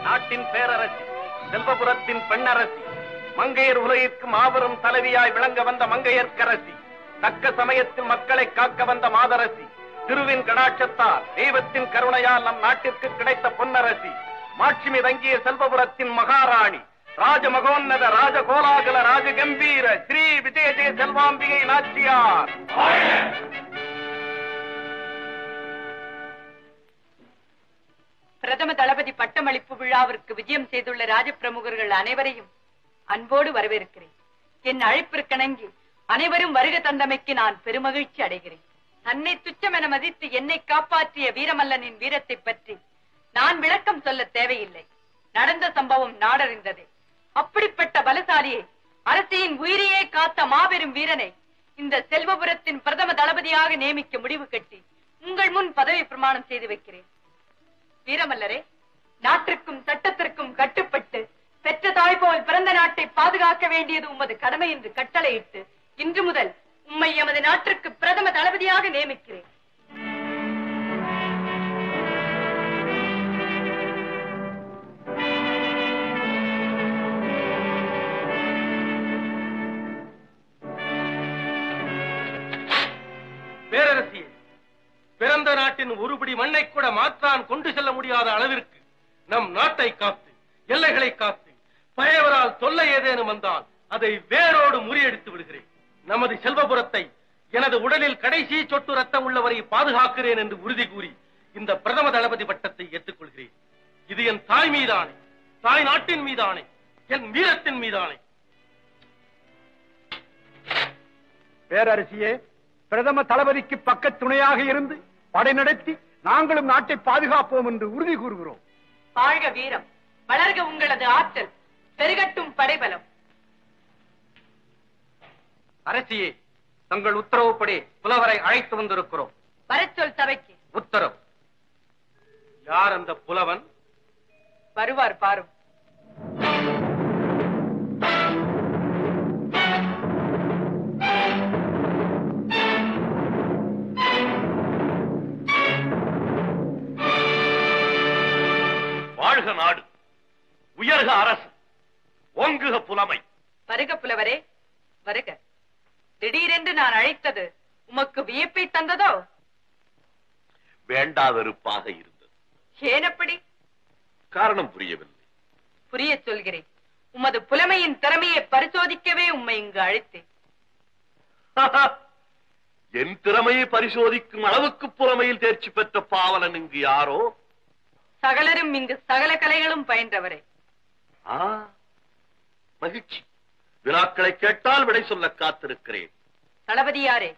நாட்டின் பேரரசி செல்வபுரத்தின் பெண்ணரசி மங்கையர் உலகிற்கு மாபெரும் தலைவியாய் விளங்க வந்த மங்கையர்க்கரசி தக்க சமயத்தில் மக்களை காக்க வந்த மாதரசி திருவின் கடாட்சத்தால் தெய்வத்தின் கருணையால் நம் நாட்டிற்கு கிடைத்த பொன்னரசி மாட்சிமி தங்கிய செல்வபுரத்தின் மகாராணி ராஜமகோன்னத ராஜகோலாகல ராஜகம்பீர ஸ்ரீ விஜய ஜெய செல்வாம்பிகை நாச்சியார் பிரதம தளபதி பட்டமளிப்பு விழாவிற்கு விஜயம் செய்துள்ள ராஜபிரமுகர்கள் அனைவரையும் அன்போடு வரவேற்கிறேன் என் அழைப்பிற்கிணங்கி அனைவரும் வருக தந்தமைக்கு நான் பெருமகிழ்ச்சி அடைகிறேன் தன்னை துச்சம் என மதித்து என்னை காப்பாற்றிய வீரமல்லனின் வீரத்தை பற்றி நான் விளக்கம் சொல்ல தேவையில்லை நடந்த சம்பவம் நாடறிந்தது அப்படிப்பட்ட பலசாலியை அரசியின் உயிரையே காத்த மாபெரும் வீரனை இந்த செல்வபுரத்தின் பிரதம தளபதியாக நியமிக்க முடிவு கட்டி உங்கள் முன் பதவி பிரமாணம் செய்து வைக்கிறேன் வீரமல்லரே நாட்டிற்கும் சட்டத்திற்கும் கட்டுப்பட்டு பெற்ற தாய் போல் பிறந்த நாட்டை பாதுகாக்க வேண்டியது உமது கடமை என்று கட்டளையிட்டு இன்று முதல் உம்மை எமது நாட்டிற்கு பிரதம தளபதியாக நியமிக்கிறேன் பேரரசியே பிறந்த நாட்டின் ஒருபடி மண்ணை கூட மாற்றான் கொண்டு செல்ல முடியாத அளவிற்கு நம் நாட்டை காத்து எல்லைகளை காத்து பழையவரால் தொல்லை ஏதேனும் வந்தால் அதை வேரோடு முறியடித்து விடுகிறேன் நமது செல்வபுரத்தை எனது உடலில் கடைசி சொட்டு ரத்தம் உள்ளவரை பாதுகாக்கிறேன் என்று உறுதி கூறி இந்த பிரதம தளபதி பட்டத்தை ஏற்றுக்கொள்கிறேன் இது என் தாய் மீதானே தாய் நாட்டின் மீதானே என் வீரத்தின் மீதானே பேரரசியே பிரதம தளபதிக்கு பக்க துணையாக இருந்து படை நடத்தி நாங்களும் நாட்டை பாதுகாப்போம் என்று உறுதி கூறுகிறோம் வாழ்க வீரம் வளர்க உங்களது ஆற்றல் பெருகட்டும் படைபலம் அரசியே தங்கள் உத்தரவுப்படி புலவரை அழைத்து வந்திருக்கிறோம் வரச்சொல் சபைக்கு உத்தரவு யார் அந்த புலவன் வருவார் பாரும் வாழ்க நாடு உயர்க அரசு ஓங்குக புலமை வருக புலவரே வருக திடீரென்று நான் அழைத்தது உமக்கு வியப்பை தந்ததோ வேண்டாதருப்பாக இருந்தது ஏனப்படி காரணம் புரியவில்லை புரிய சொல்கிறேன் உமது புலமையின் திறமையை பரிசோதிக்கவே உம்மை இங்கு அழைத்தேன் என் திறமையை பரிசோதிக்கும் அளவுக்கு புறமையில் தேர்ச்சி பெற்ற பாவலன் இங்கு யாரோ சகலரும் இங்கு சகல கலைகளும் பயின்றவரே ஆ, மகிழ்ச்சி வினாக்களை கேட்டால் விடை சொல்ல காத்திருக்கிறேன் தளபதியாரே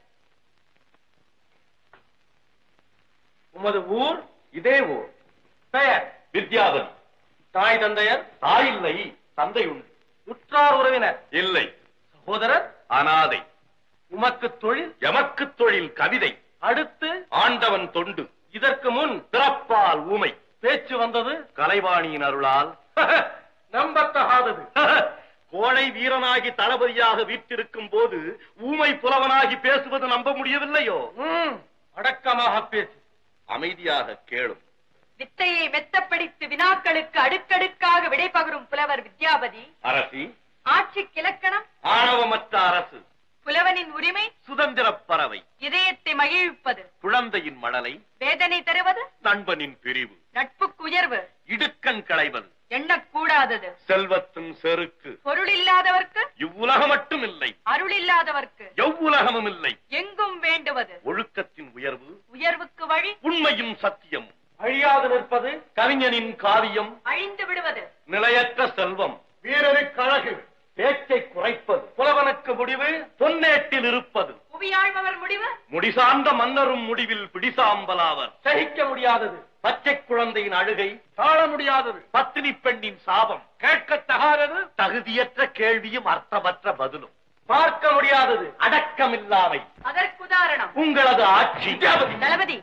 உமது ஊர் இதே ஊர் பெயர் வித்யாவதி தாய் தந்தையர் தாயில்லை தந்தை உண்டு உற்றார் உறவினர் இல்லை சகோதரர் அனாதை உமக்கு தொழில் எமக்கு தொழில் கவிதை அடுத்து ஆண்டவன் தொண்டு இதற்கு முன் பிறப்பால் ஊமை பேச்சு வந்தது கலைவாணியின் அருளால் நம்பத்தகாதது கோழை வீரனாகி தளபதியாக வீற்றிருக்கும் போது ஊமை புலவனாகி பேசுவது நம்ப முடியவில்லையோ ம், அடக்கமாக பேசு அமைதியாக கேளும் வித்தையை மெத்தப்படித்து வினாக்களுக்கு அடுக்கடுக்காக விடை பகரும் புலவர் வித்யாபதி அரசி ஆட்சி கிழக்கணம் ஆணவமற்ற அரசு புலவனின் உரிமை சுதந்திரப் பறவை இதயத்தை மகிழ்விப்பது குழந்தையின் மழலை வேதனை தருவது நண்பனின் பிரிவு நட்புக்கு உயர்வு இடுக்கண் களைவது எண்ணக்கூடாதது செல்வத்தின் செருக்கு பொருள் இல்லாதவர்க்கு இவ்வுலகம் மட்டும் இல்லை அருள் இல்லாதவர்க்கு எவ்வுலகமும் இல்லை எங்கும் வேண்டுவது ஒழுக்கத்தின் உயர்வு உயர்வுக்கு வழி உண்மையும் சத்தியமும் அழியாது நிற்பது கவிஞனின் காவியம் அழிந்து விடுவது நிலையற்ற செல்வம் வீரருக்கு அழகு பேச்சை குறைப்பது புலவனுக்கு முடிவு பொன்னேட்டில் இருப்பது புவியாழ்பவர் முடிவு முடிசார்ந்த மன்னரும் முடிவில் பிடிசாம்பலாவர் சகிக்க முடியாதது பச்சை குழந்தையின் அழுகை தாழ முடியாதது பத்தினி பெண்ணின் சாபம் கேட்கத்தகாதது தகுதியற்ற கேள்வியும் அர்த்தமற்ற பதிலும் பார்க்க முடியாதது அடக்கமில்லாமை அதற்குதாரணம் உங்களது ஆட்சி தளபதி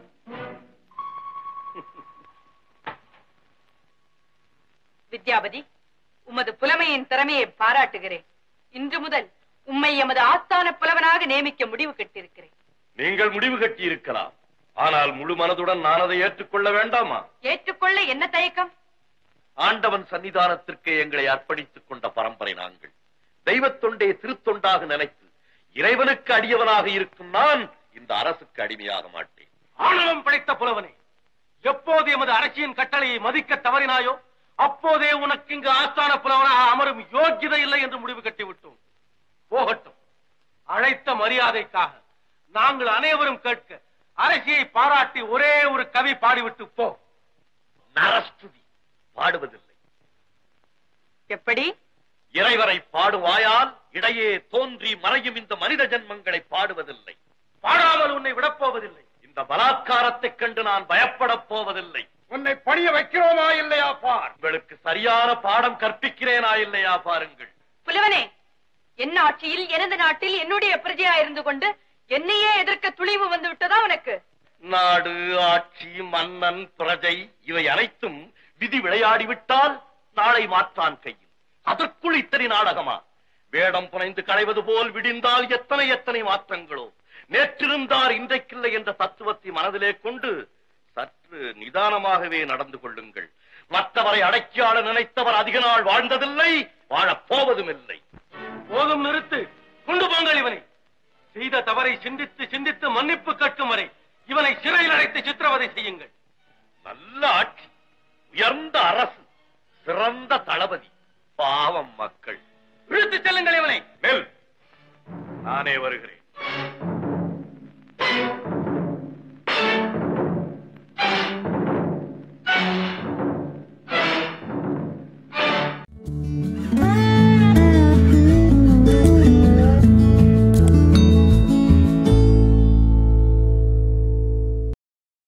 வித்யாபதி உமது புலமையின் திறமையை பாராட்டுகிறேன் இன்று முதல் உம்மை எமது ஆஸ்தான புலவனாக நியமிக்க முடிவு கட்டிருக்கிறேன் நீங்கள் முடிவு கட்டி இருக்கலாம் ஆனால் முழு மனதுடன் நான் அதை ஏற்றுக்கொள்ள வேண்டாமா ஏற்றுக்கொள்ள என்ன தயக்கம் ஆண்டவன் சன்னிதானத்திற்கே எங்களை அர்ப்பணித்துக் கொண்ட பரம்பரை நாங்கள் தெய்வத் தொண்டே திருத்தொண்டாக நினைத்து இறைவனுக்கு அடியவனாக இருக்கும் நான் இந்த அரசுக்கு அடிமையாக மாட்டேன் ஆணவம் படைத்த புலவனே எப்போது எமது அரசியின் கட்டளையை மதிக்க தவறினாயோ அப்போதே உனக்கு இங்கு ஆஸ்தான புலவனாக அமரும் யோக்கியதை இல்லை என்று முடிவு கட்டிவிட்டோம் போகட்டும் அழைத்த மரியாதைக்காக நாங்கள் அனைவரும் கேட்க அரசியை பாராட்டி ஒரே ஒரு கவி பாடிவிட்டு போ நரஸ்துதி பாடுவதில்லை எப்படி இறைவரை பாடுவாயால் இடையே தோன்றி மறையும் இந்த மனித ஜென்மங்களை பாடுவதில்லை பாடாமல் உன்னை விடப்போவதில்லை இந்த பலாத்காரத்தைக் கண்டு நான் பயப்படப் போவதில்லை உன்னை பணிய வைக்கிறோமா இல்லையா பார் உங்களுக்கு சரியான பாடம் கற்பிக்கிறேனா இல்லையா பாருங்கள் புலவனே என் ஆட்சியில் எனது நாட்டில் என்னுடைய பிரஜையா இருந்து கொண்டு என்னையே எதிர்க்க துணிவு வந்து விட்டதா உனக்கு நாடு ஆட்சி மன்னன் பிரஜை இவை அனைத்தும் விதி விளையாடிவிட்டால் நாளை மாற்றான் கையில் அதற்குள் இத்தனை நாடகமா வேடம் புனைந்து களைவது போல் விடிந்தால் எத்தனை எத்தனை மாற்றங்களோ நேற்றிருந்தார் இன்றைக்கில்லை என்ற தத்துவத்தை மனதிலே கொண்டு சற்று நிதானமாகவே நடந்து கொள்ளுங்கள் மற்றவரை அடக்கியாள நினைத்தவர் அதிக நாள் வாழ்ந்ததில்லை வாழப் போவதும் இல்லை போதும் நிறுத்து கொண்டு போங்கள் இவனை செய்த தவறை சிந்தித்து சிந்தித்து மன்னிப்பு கேட்கும் வரை இவனை சிறையில் அடைத்து சித்திரவதை செய்யுங்கள் நல்ல ஆட்சி உயர்ந்த அரசு சிறந்த தளபதி பாவம் மக்கள் இழுத்துச் செல்லுங்கள் இவனை நெல் நானே வருகிறேன்